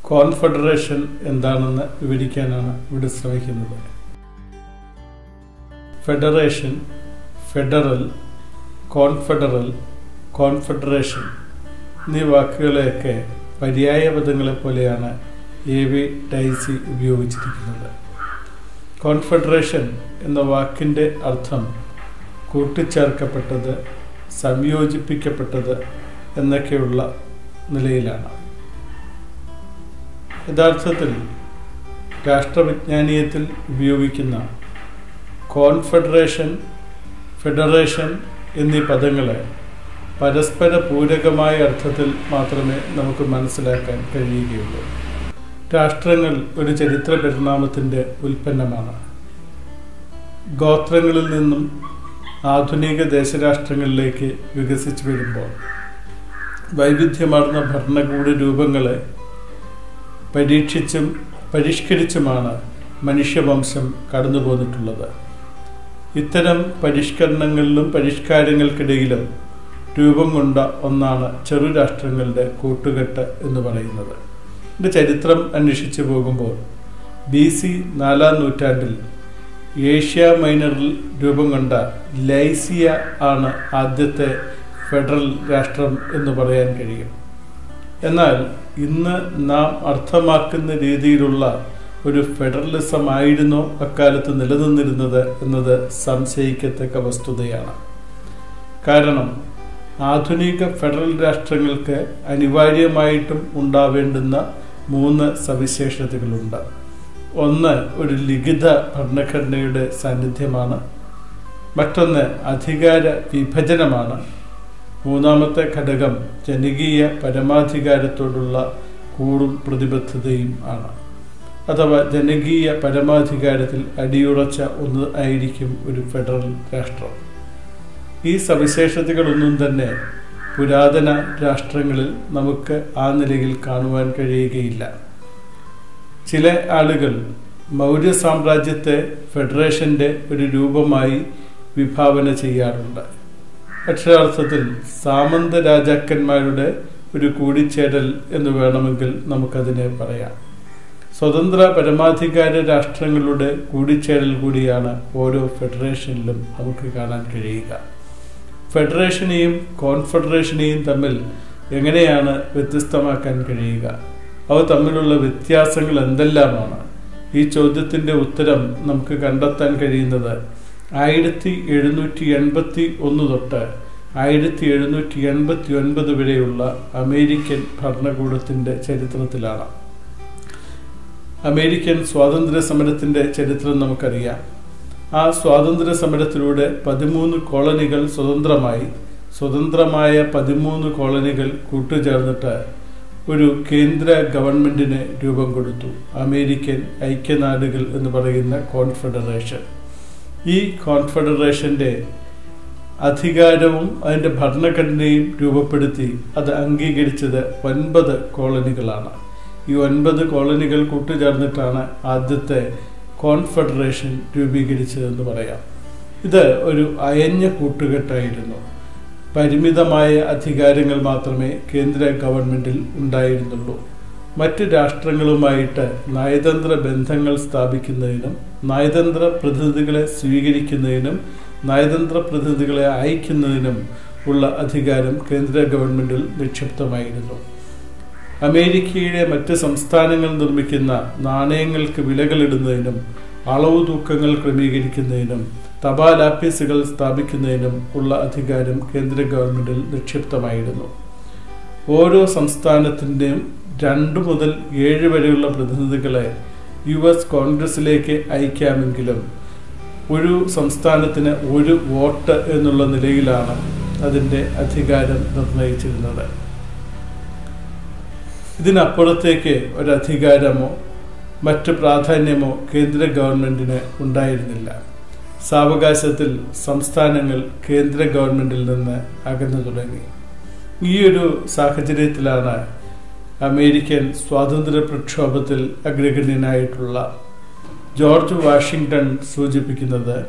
confederation എന്താണെന്ന് വിവരിക്കാനാണ് ഇവിടെ ശ്രമിക്കുന്നത് ഫെഡറേഷൻ ഫെഡറൽ കോൺഫെഡറൽ കോൺഫെഡറേഷൻ എന്നീ വാക്കുകളെയൊക്കെ പര്യായ പദങ്ങളെ പോലെയാണ് എ വി ഡൈസി ഉപയോഗിച്ചിരിക്കുന്നത് കോൺഫെഡറേഷൻ എന്ന വാക്കിൻ്റെ അർത്ഥം കൂട്ടിച്ചേർക്കപ്പെട്ടത് സംയോജിപ്പിക്കപ്പെട്ടത് എന്നൊക്കെയുള്ള നിലയിലാണ് യഥാർത്ഥത്തിൽ രാഷ്ട്രവിജ്ഞാനീയത്തിൽ ഉപയോഗിക്കുന്ന കോൺഫെഡറേഷൻ ഫെഡറേഷൻ എന്നീ പദങ്ങളെ പരസ്പര പൂരകമായ അർത്ഥത്തിൽ മാത്രമേ നമുക്ക് മനസ്സിലാക്കാൻ കഴിയുകയുള്ളൂ രാഷ്ട്രങ്ങൾ ഒരു ചരിത്ര പരിണാമത്തിൻ്റെ ഉൽപ്പന്നമാണ് ഗോത്രങ്ങളിൽ നിന്നും ആധുനിക ദേശരാഷ്ട്രങ്ങളിലേക്ക് വികസിച്ചു വരുമ്പോൾ വൈവിധ്യമാർന്ന ഭരണകൂട രൂപങ്ങളെ പരീക്ഷിച്ചും പരിഷ്കരിച്ചുമാണ് മനുഷ്യവംശം കടന്നു പോന്നിട്ടുള്ളത് ഇത്തരം പരിഷ്കരണങ്ങളിലും പരിഷ്കാരങ്ങൾക്കിടയിലും രൂപം കൊണ്ട ഒന്നാണ് ചെറു രാഷ്ട്രങ്ങളുടെ കൂട്ടുകെട്ട് എന്ന് പറയുന്നത് ഇതിൻ്റെ ചരിത്രം അന്വേഷിച്ചു പോകുമ്പോൾ ബി സി നാലാം നൂറ്റാണ്ടിൽ ഏഷ്യ മൈനറിൽ രൂപം കൊണ്ട ലൈസിയ ആണ് ആദ്യത്തെ ഫെഡറൽ രാഷ്ട്രം എന്ന് പറയാൻ കഴിയും എന്നാൽ ഇന്ന് നാം അർത്ഥമാക്കുന്ന രീതിയിലുള്ള ഒരു ഫെഡറലിസം ആയിരുന്നോ അക്കാലത്ത് നിലനിന്നിരുന്നത് എന്നത് സംശയിക്കത്തക്ക വസ്തുതയാണ് കാരണം ആധുനിക ഫെഡറൽ രാഷ്ട്രങ്ങൾക്ക് അനിവാര്യമായിട്ടും ഉണ്ടാവേണ്ടുന്ന മൂന്ന് സവിശേഷതകളുണ്ട് ഒന്ന് ഒരു ലിഖിത ഭരണഘടനയുടെ സാന്നിധ്യമാണ് മറ്റൊന്ന് അധികാര വിഭജനമാണ് മൂന്നാമത്തെ ഘടകം ജനകീയ പരമാധികാരത്തോടുള്ള കൂടും പ്രതിബദ്ധതയും ആണ് അഥവാ ജനകീയ പരമാധികാരത്തിൽ അടിയുറച്ച ഒന്ന് ആയിരിക്കും ഒരു ഫെഡറൽ രാഷ്ട്രം ഈ സവിശേഷതകളൊന്നും തന്നെ പുരാതന രാഷ്ട്രങ്ങളിൽ നമുക്ക് ആ നിലയിൽ കാണുവാൻ കഴിയുകയില്ല ചില ആളുകൾ മൗര്യ സാമ്രാജ്യത്തെ ഫെഡറേഷന്റെ ഒരു രൂപമായി വിഭാവന ചെയ്യാറുണ്ട് അക്ഷരാർത്ഥത്തിൽ സാമന്ത രാജാക്കന്മാരുടെ ഒരു കൂടിച്ചേരൽ എന്ന് വേണമെങ്കിൽ നമുക്കതിനെ പറയാം സ്വതന്ത്ര പരമാധികാര രാഷ്ട്രങ്ങളുടെ കൂടിച്ചേരൽ കൂടിയാണ് ഓരോ ഫെഡറേഷനിലും നമുക്ക് കാണാൻ കഴിയുക ഫെഡറേഷനെയും കോൺഫെഡറേഷനെയും തമ്മിൽ എങ്ങനെയാണ് വ്യത്യസ്തമാക്കാൻ കഴിയുക അവ തമ്മിലുള്ള വ്യത്യാസങ്ങൾ എന്തെല്ലാമാണ് ഈ ചോദ്യത്തിന്റെ ഉത്തരം നമുക്ക് കണ്ടെത്താൻ കഴിയുന്നത് ആയിരത്തി എഴുന്നൂറ്റി എൺപത്തി ഒന്ന് തൊട്ട് ആയിരത്തി എഴുന്നൂറ്റി എൺപത്തി ഒൻപത് വരെയുള്ള അമേരിക്കൻ ഭരണകൂടത്തിന്റെ ചരിത്രത്തിലാണ് അമേരിക്കൻ സ്വാതന്ത്ര്യ സമരത്തിന്റെ ചരിത്രം നമുക്കറിയാം ആ സ്വാതന്ത്ര്യ സമരത്തിലൂടെ പതിമൂന്ന് കോളനികൾ സ്വതന്ത്രമായി സ്വതന്ത്രമായ പതിമൂന്ന് കോളനികൾ കൂട്ടുചേർന്നിട്ട് ഒരു കേന്ദ്ര ഗവൺമെന്റിന് രൂപം കൊടുത്തു അമേരിക്കൻ ഐക്യനാടുകൾ എന്ന് പറയുന്ന കോൺഫെഡറേഷൻ ഈ കോൺഫെഡറേഷന്റെ അധികാരവും അതിന്റെ ഭരണഘടനയും രൂപപ്പെടുത്തി അത് അംഗീകരിച്ചത് ഒൻപത് കോളനികളാണ് ഈ ഒൻപത് കോളനികൾ കൂട്ടുചേർന്നിട്ടാണ് ആദ്യത്തെ കോൺഫെഡറേഷൻ രൂപീകരിച്ചതെന്ന് പറയാം ഇത് ഒരു അയഞ്ഞ കൂട്ടുകെട്ടായിരുന്നു പരിമിതമായ അധികാരങ്ങൾ മാത്രമേ കേന്ദ്ര ഗവൺമെന്റിൽ ഉണ്ടായിരുന്നുള്ളൂ മറ്റ് രാഷ്ട്രങ്ങളുമായിട്ട് നയതന്ത്ര ബന്ധങ്ങൾ സ്ഥാപിക്കുന്നതിനും നയതന്ത്ര പ്രതിനിധികളെ സ്വീകരിക്കുന്നതിനും നയതന്ത്ര പ്രതിനിധികളെ അയക്കുന്നതിനും ഉള്ള അധികാരം കേന്ദ്ര ഗവൺമെന്റിൽ നിക്ഷിപ്തമായിരുന്നു അമേരിക്കയിലെ മറ്റ് സംസ്ഥാനങ്ങൾ നിർമ്മിക്കുന്ന നാണയങ്ങൾക്ക് വിലകളിടുന്നതിനും അളവ് തൂക്കങ്ങൾ ക്രമീകരിക്കുന്നതിനും തപാൽ ആഫീസുകൾ സ്ഥാപിക്കുന്നതിനും ഉള്ള അധികാരം കേന്ദ്ര ഗവൺമെന്റിൽ നിക്ഷിപ്തമായിരുന്നു ഓരോ സംസ്ഥാനത്തിൻ്റെയും രണ്ടു മുതൽ ഏഴ് വരെയുള്ള പ്രതിനിധികളെ യു എസ് കോൺഗ്രസിലേക്ക് അയക്കാമെങ്കിലും ഒരു സംസ്ഥാനത്തിന് ഒരു വോട്ട് എന്നുള്ള നിലയിലാണ് അതിൻ്റെ അധികാരം നിർണയിച്ചിരുന്നത് ഇതിനപ്പുറത്തേക്ക് ഒരധികാരമോ മറ്റ് പ്രാധാന്യമോ കേന്ദ്ര ഗവൺമെന്റിന് ഉണ്ടായിരുന്നില്ല സാവകാശത്തിൽ സംസ്ഥാനങ്ങൾ കേന്ദ്ര ഗവൺമെന്റിൽ നിന്ന് അകന്നു തുടങ്ങി ഈ ഒരു സാഹചര്യത്തിലാണ് അമേരിക്കൻ സ്വാതന്ത്ര്യ പ്രക്ഷോഭത്തിൽ അഗ്രഗണ്യനായിട്ടുള്ള ജോർജ് വാഷിംഗ്ടൺ സൂചിപ്പിക്കുന്നത്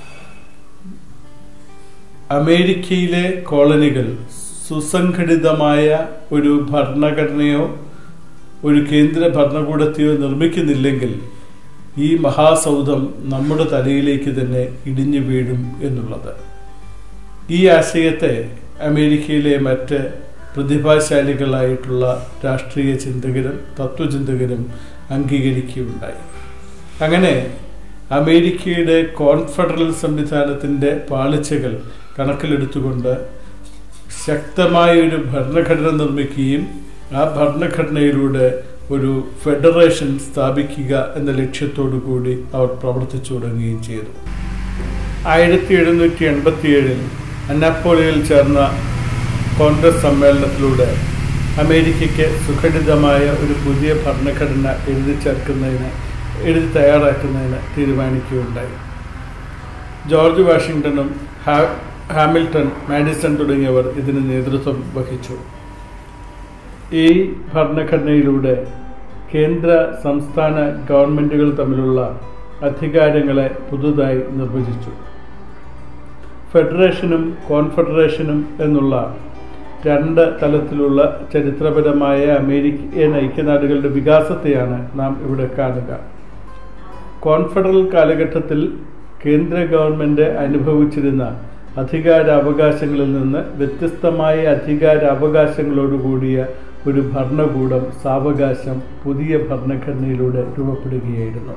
അമേരിക്കയിലെ കോളനികൾ സുസംഘടിതമായ ഒരു ഭരണഘടനയോ ഒരു കേന്ദ്ര ഭരണകൂടത്തെയോ നിർമ്മിക്കുന്നില്ലെങ്കിൽ ഈ മഹാസൗധം നമ്മുടെ തലയിലേക്ക് തന്നെ ഇടിഞ്ഞു വീഴും എന്നുള്ളത് ഈ ആശയത്തെ അമേരിക്കയിലെ മറ്റ് പ്രതിഭാശാലികളായിട്ടുള്ള രാഷ്ട്രീയ ചിന്തകരും തത്വചിന്തകരും അംഗീകരിക്കുകയുണ്ടായി അങ്ങനെ അമേരിക്കയുടെ കോൺഫെഡറൽ സംവിധാനത്തിൻ്റെ പാളിച്ചകൾ കണക്കിലെടുത്തുകൊണ്ട് ശക്തമായ ഒരു ഭരണഘടന നിർമ്മിക്കുകയും ആ ഭരണഘടനയിലൂടെ ഒരു ഫെഡറേഷൻ സ്ഥാപിക്കുക എന്ന ലക്ഷ്യത്തോടു കൂടി അവർ പ്രവർത്തിച്ചു തുടങ്ങുകയും ചെയ്തു ആയിരത്തി എഴുന്നൂറ്റി എൺപത്തിയേഴിൽ അന്നാപ്പോളിയിൽ ചേർന്ന കോൺഗ്രസ് സമ്മേളനത്തിലൂടെ അമേരിക്കയ്ക്ക് സുഘടിതമായ ഒരു പുതിയ ഭരണഘടന എഴുതി ചേർക്കുന്നതിന് എഴുതി തയ്യാറാക്കുന്നതിന് തീരുമാനിക്കുകയുണ്ടായി ജോർജ് വാഷിങ്ടണും ഹാമിൽട്ടൺ മാഡിസൺ തുടങ്ങിയവർ ഇതിന് നേതൃത്വം വഹിച്ചു ഈ ഭരണഘടനയിലൂടെ കേന്ദ്ര സംസ്ഥാന ഗവൺമെന്റുകൾ തമ്മിലുള്ള അധികാരങ്ങളെ പുതുതായി നിർവചിച്ചു ഫെഡറേഷനും കോൺഫെഡറേഷനും എന്നുള്ള രണ്ട് തലത്തിലുള്ള ചരിത്രപരമായ അമേരിക്കൻ ഐക്യനാടുകളുടെ വികാസത്തെയാണ് നാം ഇവിടെ കാണുക കോൺഫെഡറൽ കാലഘട്ടത്തിൽ കേന്ദ്ര ഗവൺമെന്റ് അനുഭവിച്ചിരുന്ന അധികാരാവകാശങ്ങളിൽ നിന്ന് വ്യത്യസ്തമായ അധികാരാവകാശങ്ങളോടുകൂടിയ ഒരു ഭരണകൂടം സാവകാശം പുതിയ ഭരണഘടനയിലൂടെ രൂപപ്പെടുകയായിരുന്നു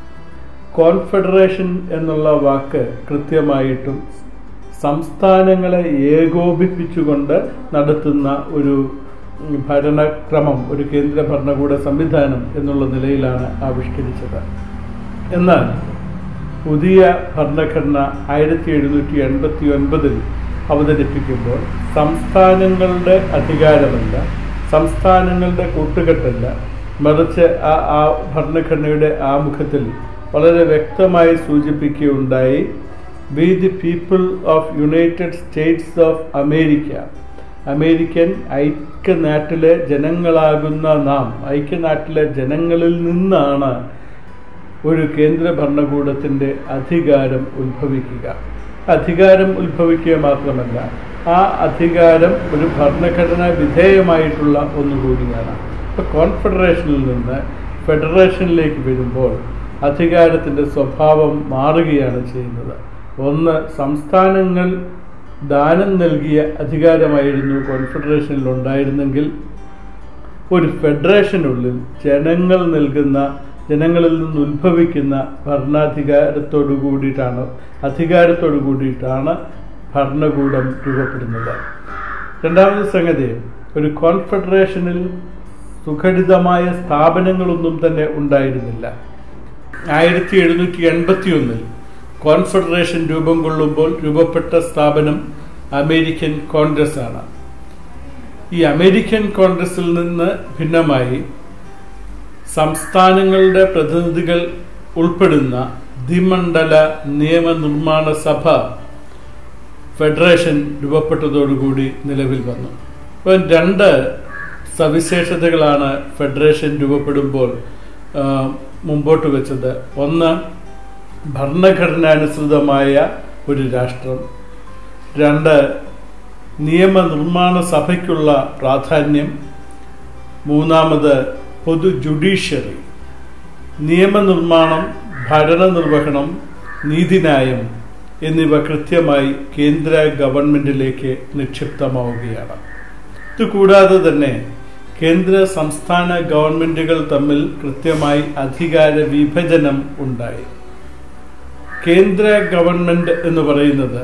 കോൺഫെഡറേഷൻ എന്നുള്ള വാക്ക് കൃത്യമായിട്ടും സംസ്ഥാനങ്ങളെ ഏകോപിപ്പിച്ചുകൊണ്ട് നടത്തുന്ന ഒരു ഭരണക്രമം ഒരു കേന്ദ്ര ഭരണകൂട സംവിധാനം എന്നുള്ള നിലയിലാണ് ആവിഷ്കരിച്ചത് എന്നാൽ പുതിയ ഭരണഘടന ആയിരത്തി എഴുന്നൂറ്റി എൺപത്തി ഒൻപതിൽ അവതരിപ്പിക്കുമ്പോൾ സംസ്ഥാനങ്ങളുടെ അധികാരമല്ല സംസ്ഥാനങ്ങളുടെ കൂട്ടുകെട്ടല്ല മറിച്ച് ആ ആ ഭരണഘടനയുടെ ആമുഖത്തിൽ വളരെ വ്യക്തമായി സൂചിപ്പിക്കുകയുണ്ടായി we the people of United States of America American ഐക്യനാട്ടിലെ ജനങ്ങളാകുന്ന നാം ഐക്യനാട്ടിലെ ജനങ്ങളിൽ നിന്നാണ് ഒരു കേന്ദ്ര ഭരണകൂടത്തിൻ്റെ അധികാരം ഉത്ഭവിക്കുക അധികാരം ഉത്ഭവിക്കുക മാത്രമല്ല ആ അധികാരം ഒരു ഭരണഘടന വിധേയമായിട്ടുള്ള ഒന്നുകൂടിയാണ് ഇപ്പോൾ കോൺഫെഡറേഷനിൽ നിന്ന് ഫെഡറേഷനിലേക്ക് വരുമ്പോൾ അധികാരത്തിൻ്റെ സ്വഭാവം മാറുകയാണ് ചെയ്യുന്നത് ഒന്ന് സംസ്ഥാനങ്ങൾ ദാനം നൽകിയ അധികാരമായിരുന്നു കോൺഫെഡറേഷനിൽ ഉണ്ടായിരുന്നെങ്കിൽ ഒരു ഫെഡറേഷനുള്ളിൽ ജനങ്ങൾ നൽകുന്ന ജനങ്ങളിൽ നിന്ന് ഉത്ഭവിക്കുന്ന ഭരണാധികാരത്തോടു കൂടിയിട്ടാണ് അധികാരത്തോടു കൂടിയിട്ടാണ് ഭരണകൂടം രൂപപ്പെടുന്നത് രണ്ടാമത്തെ സംഗതി ഒരു കോൺഫെഡറേഷനിൽ സുഘടിതമായ സ്ഥാപനങ്ങളൊന്നും തന്നെ ഉണ്ടായിരുന്നില്ല ആയിരത്തി എഴുന്നൂറ്റി എൺപത്തി ഒന്നിൽ കോൺഫെഡറേഷൻ രൂപം കൊള്ളുമ്പോൾ രൂപപ്പെട്ട സ്ഥാപനം അമേരിക്കൻ കോൺഗ്രസ് ആണ് ഈ അമേരിക്കൻ കോൺഗ്രസിൽ നിന്ന് ഭിന്നമായി സംസ്ഥാനങ്ങളുടെ പ്രതിനിധികൾ ഉൾപ്പെടുന്ന ദ്വിമണ്ഡല നിയമനിർമ്മാണ സഭ ഫെഡറേഷൻ രൂപപ്പെട്ടതോടുകൂടി നിലവിൽ വന്നു അപ്പം രണ്ട് സവിശേഷതകളാണ് ഫെഡറേഷൻ രൂപപ്പെടുമ്പോൾ മുമ്പോട്ട് വെച്ചത് ഒന്ന് ഭരണഘടനാനുസൃതമായ ഒരു രാഷ്ട്രം രണ്ട് നിയമനിർമ്മാണ സഭയ്ക്കുള്ള പ്രാധാന്യം മൂന്നാമത് പൊതു ജുഡീഷ്യറി നിയമനിർമ്മാണം ഭരണനിർവഹണം നീതിന്യായം എന്നിവ കൃത്യമായി കേന്ദ്ര ഗവൺമെന്റിലേക്ക് നിക്ഷിപ്തമാവുകയാണ് ഇതുകൂടാതെ തന്നെ കേന്ദ്ര സംസ്ഥാന ഗവൺമെന്റുകൾ തമ്മിൽ കൃത്യമായി അധികാര വിഭജനം ഉണ്ടായി കേന്ദ്ര ഗവൺമെന്റ് എന്ന് പറയുന്നത്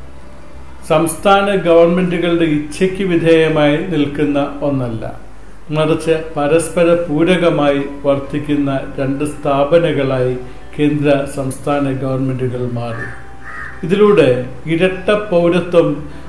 സംസ്ഥാന ഗവൺമെന്റുകളുടെ ഇച്ഛയ്ക്ക് വിധേയമായി നിൽക്കുന്ന ഒന്നല്ല മറിച്ച് പരസ്പര പൂരകമായി വർത്തിക്കുന്ന രണ്ട് സ്ഥാപനങ്ങളായി കേന്ദ്ര സംസ്ഥാന ഗവൺമെന്റുകൾ മാറി ഇതിലൂടെ ഇരട്ട പൗരത്വം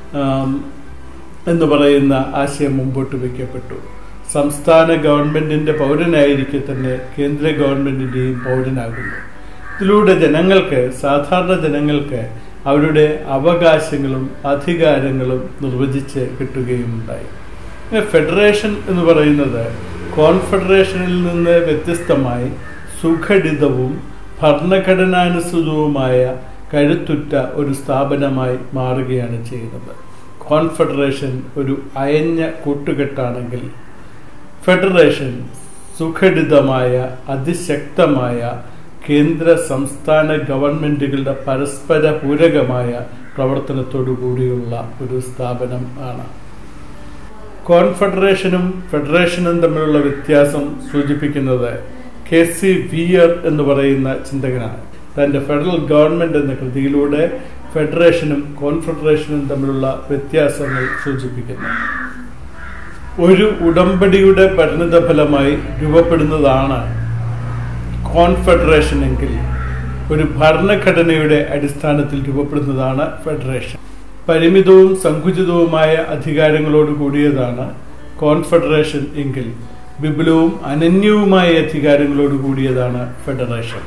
എന്ന് പറയുന്ന ആശയം മുമ്പോട്ട് വയ്ക്കപ്പെട്ടു സംസ്ഥാന ഗവൺമെന്റിന്റെ പൗരനായിരിക്കെ തന്നെ കേന്ദ്ര ഗവൺമെന്റിന്റെയും പൗരനാകുന്നു ഇതിലൂടെ ജനങ്ങൾക്ക് സാധാരണ ജനങ്ങൾക്ക് അവരുടെ അവകാശങ്ങളും അധികാരങ്ങളും നിർവചിച്ച് കിട്ടുകയുമുണ്ടായി ഫെഡറേഷൻ എന്ന് പറയുന്നത് കോൺഫെഡറേഷനിൽ നിന്ന് വ്യത്യസ്തമായി സുഘടിതവും ഭരണഘടനാനുസൃതവുമായ കരുത്തുറ്റ ഒരു സ്ഥാപനമായി മാറുകയാണ് ചെയ്യുന്നത് കോൺഫെഡറേഷൻ ഒരു അയഞ്ഞ കൂട്ടുകെട്ടാണെങ്കിൽ ഫെഡറേഷൻ സുഘടിതമായ അതിശക്തമായ കേന്ദ്ര സംസ്ഥാന ഗവൺമെന്റുകളുടെ പരസ്പര പൂരകമായ പ്രവർത്തനത്തോടു കൂടിയുള്ള ഒരു സ്ഥാപനം ആണ് കോൺഫെഡറേഷനും ഫെഡറേഷനും തമ്മിലുള്ള വ്യത്യാസം സൂചിപ്പിക്കുന്നത് കെ സി വിയർ എന്ന് പറയുന്ന ചിന്തകനാണ് തന്റെ ഫെഡറൽ ഗവൺമെന്റ് എന്ന കൃതിയിലൂടെ ഫെഡറേഷനും കോൺഫെഡറേഷനും തമ്മിലുള്ള വ്യത്യാസങ്ങൾ സൂചിപ്പിക്കുന്നു ഒരു ഉടമ്പടിയുടെ പരിണിത ഫലമായി രൂപപ്പെടുന്നതാണ് കോൺഫെഡറേഷൻ എങ്കിൽ ഒരു ഭരണഘടനയുടെ അടിസ്ഥാനത്തിൽ രൂപപ്പെടുന്നതാണ് ഫെഡറേഷൻ പരിമിതവും സങ്കുചിതവുമായ അധികാരങ്ങളോട് കൂടിയതാണ് കോൺഫെഡറേഷൻ എങ്കിൽ വിപുലവും അനന്യവുമായ അധികാരങ്ങളോട് കൂടിയതാണ് ഫെഡറേഷൻ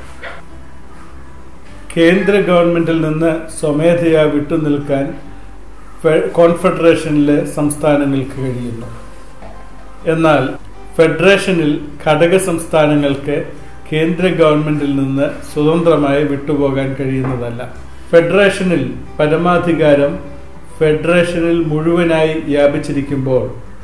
കേന്ദ്ര ഗവൺമെന്റിൽ നിന്ന് സ്വമേധയാ വിട്ടുനിൽക്കാൻ കോൺഫെഡറേഷനിലെ സംസ്ഥാനങ്ങൾക്ക് കഴിയുന്നു എന്നാൽ ഫെഡറേഷനിൽ ഘടക സംസ്ഥാനങ്ങൾക്ക് കേന്ദ്ര ഗവൺമെന്റിൽ നിന്ന് സ്വതന്ത്രമായി വിട്ടുപോകാൻ കഴിയുന്നതല്ല ഫെഡറേഷനിൽ പരമാധികാരം ഫെഡറേഷനിൽ മുഴുവനായി വ്യാപിച്ചിരിക്കുമ്പോൾ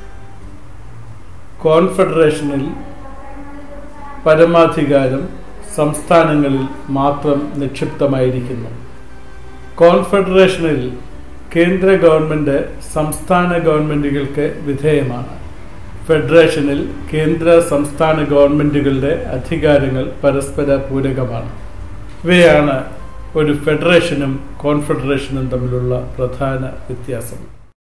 കോൺഫെഡറേഷനിൽ പരമാധികാരം സംസ്ഥാനങ്ങളിൽ മാത്രം നിക്ഷിപ്തമായിരിക്കുന്നു കോൺഫെഡറേഷനിൽ കേന്ദ്ര ഗവൺമെന്റ് സംസ്ഥാന ഗവൺമെന്റുകൾക്ക് വിധേയമാണ് ഫെഡറേഷനിൽ കേന്ദ്ര സംസ്ഥാന ഗവൺമെന്റുകളുടെ അധികാരങ്ങൾ പരസ്പര പൂരകമാണ് ഇവയാണ് ഒരു ഫെഡറേഷനും കോൺഫെഡറേഷനും തമ്മിലുള്ള പ്രധാന വ്യത്യാസം